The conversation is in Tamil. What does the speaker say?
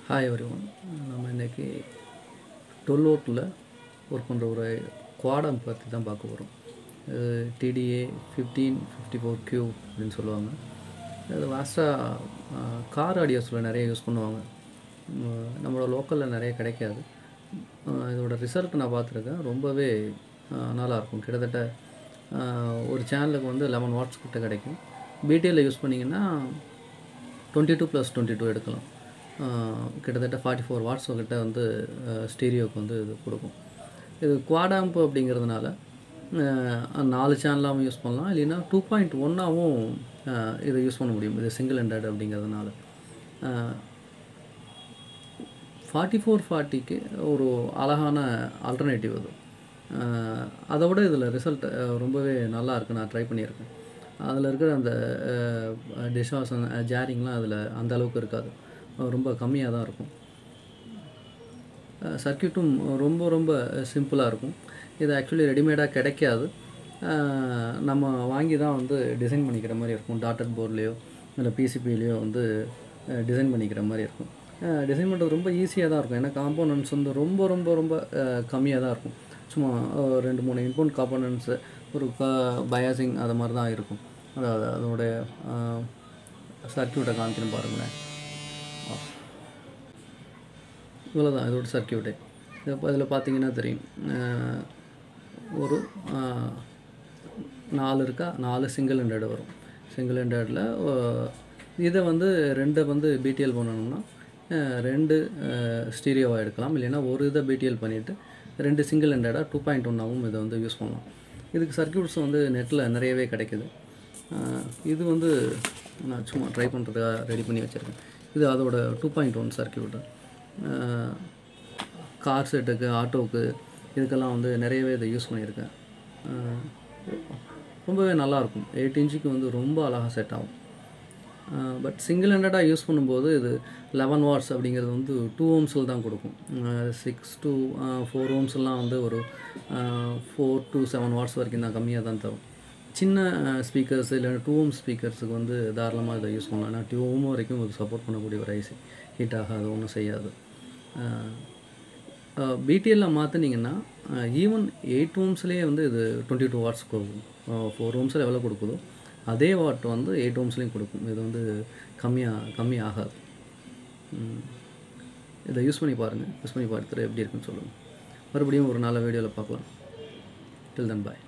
ஹாய் எவ்ரி ஒன் நம்ம இன்றைக்கி டுவெல் ஓட்டில் ஒர்க் பண்ணுற ஒரு குவாடம் பற்றி தான் பார்க்க போகிறோம் TDA fifteen fifty four Q அப்படின்னு சொல்லுவாங்க இது வாஸ்ட்டாக கார் ஆடியோஸில் நிறைய யூஸ் பண்ணுவாங்க உம், நம்மளோட லோக்கலில் நிறைய கிடைக்காது அஹ் இதோட ரிசல்ட் நான் பார்த்துருக்கேன் ரொம்பவே அஹ், நல்லாயிருக்கும் கிட்டத்தட்ட அஹ், ஒரு சேனலுக்கு வந்து லெவன் வாட்ஸ் கிட்ட கிடைக்கும் பிடிஎல்ல யூஸ் பண்ணிங்கன்னா twenty two plus twenty two எடுக்கலாம் ஆஹ் கிட்டத்தட்ட ஃபார்ட்டி ஃபோர் வாட்ஸ் கிட்ட வந்து ஸ்டீரியோக்கு வந்து இது கொடுக்கும் இது குவாடாம்ப் அப்படிங்கிறதுனால ஆஹ் நாலு சேனலாகவும் யூஸ் பண்ணலாம் இல்லைன்னா டூ பாயிண்ட் ஒன்னாகவும் இதை யூஸ் பண்ண முடியும் இது சிங்கிள் ஹண்ட்ரட் அப்படிங்கிறதுனால ஃபார்ட்டி ஃபோர் ஃபார்ட்டிக்கு ஒரு அழகான ஆல்டர்னேட்டிவ் அது ஆஹ் அதை விட இதில் ரிசல்ட் ரொம்பவே நல்லா இருக்கு நான் ட்ரை பண்ணியிருக்கேன் அதில் இருக்கிற அந்த டிஷ்வாஷன் ஜாரிங்லாம் அதில் அந்த அளவுக்கு இருக்காது அஹ் ரொம்ப கம்மியாக தான் இருக்கும் சர்க்கியூட்டும் ரொம்ப ரொம்ப சிம்பிளாக இருக்கும் இது ஆக்சுவலி ரெடிமேடாக கிடைக்காது அஹ் நம்ம வாங்கி தான் வந்து டிசைன் பண்ணிக்கிற மாதிரி இருக்கும் டாட்டட் போர்ட்லேயோ இல்லை பிசிபிலேயோ வந்து டிசைன் பண்ணிக்கிற மாதிரி இருக்கும் டிசைன் பண்ணுறது ரொம்ப ஈஸியாக தான் இருக்கும் ஏன்னா காம்போனன்ட்ஸ் வந்து ரொம்ப ரொம்ப ரொம்ப கம்மியாக தான் இருக்கும் சும்மா அஹ், ரெண்டு மூணு இன்புட் காம்போனன்ட்ஸு ஒரு க பயாசிங் அது மாதிரி தான் இருக்கும் அதாவது அதோடைய சர்க்கியூட்டை காமிக்கணும் பாருங்களேன் இவ்வளோ தான் இதோட சர்க்கியூட்டே இது இதில் பார்த்தீங்கன்னா தெரியும் அஹ், ஒரு அஹ், நாலு இருக்கா நாலு சிங்கிள் ஹண்ட்ரட் வரும் சிங்கிள் ஹண்ட்ரடில் இதை வந்து ரெண்டை வந்து பிடிஎல் பண்ணணும்னா அஹ், ரெண்டு ஸ்டீரியோவாக எடுக்கலாம் இல்லைன்னா ஒரு இதை பிடிஎல் பண்ணிவிட்டு ரெண்டு சிங்கிள் ஹண்ட்ரடாக டூ பாயிண்ட் ஒன்னாகவும் இதை வந்து யூஸ் பண்ணலாம் இதுக்கு சர்க்கியூட்ஸ் வந்து நெட்டில் நிறையவே கிடைக்குது அஹ், இது வந்து நான் சும்மா ட்ரை பண்ணுறதுக்காக ரெடி பண்ணி வச்சுருக்கேன் இது அதோட two point one circuit car செட்டுக்கு ஆட்டோவுக்கு இதுக்கெல்லாம் வந்து நிறையவே இதை யூஸ் பண்ணியிருக்கேன் அஹ் ரொம்பவே நல்லாயிருக்கும் எயிட் இன்ச்சுக்கு வந்து ரொம்ப அழகாக செட் ஆகும் பட் சிங்கிள் ஹண்ட்ரடாக யூஸ் பண்ணும்போது இது லெவன் வாட்ஸ் அப்படிங்கிறது வந்து டூ ஓம்ஸில் தான் கொடுக்கும் சிக்ஸ் to ஃபோர் ஓம்ஸ்லாம் வந்து ஒரு ஃபோர் to செவன் வாட்ஸ் வரைக்கும் தான் கம்மியாக தான் தரும் சின்ன ஸ்பீக்கர்ஸ் இல்லை டூ ஓம் ஸ்பீக்கர்ஸுக்கு வந்து தாராளமாக இதை யூஸ் பண்ணலாம் ஏன்னா டூ ஓம் வரைக்கும் இது சப்போர்ட் பண்ணக்கூடிய ஒரு ஐசி ஹீட் ஆகாது ஒன்றும் செய்யாது பிடிஎல்ல மாற்றினீங்கன்னா ஈவன் எயிட் ஓம்ஸ்லேயே வந்து இது டுவெண்ட்டி டூ வாட்ஸ் கொடுக்கும் ஃபோர் ஓம்ஸில் எவ்வளோ கொடுக்குதோ அதே வாட் வந்து எயிட் ஓம்ஸ்லேயும் கொடுக்கும் இது வந்து கம்மியாக கம்மி ஆகாது உம், இதை யூஸ் பண்ணி பாருங்கள் யூஸ் பண்ணி பார்த்துட்டு எப்படி இருக்குன்னு சொல்லுங்கள் மறுபடியும் ஒரு நல்ல வீடியோவில் பார்க்கலாம் டில் தன் பாய்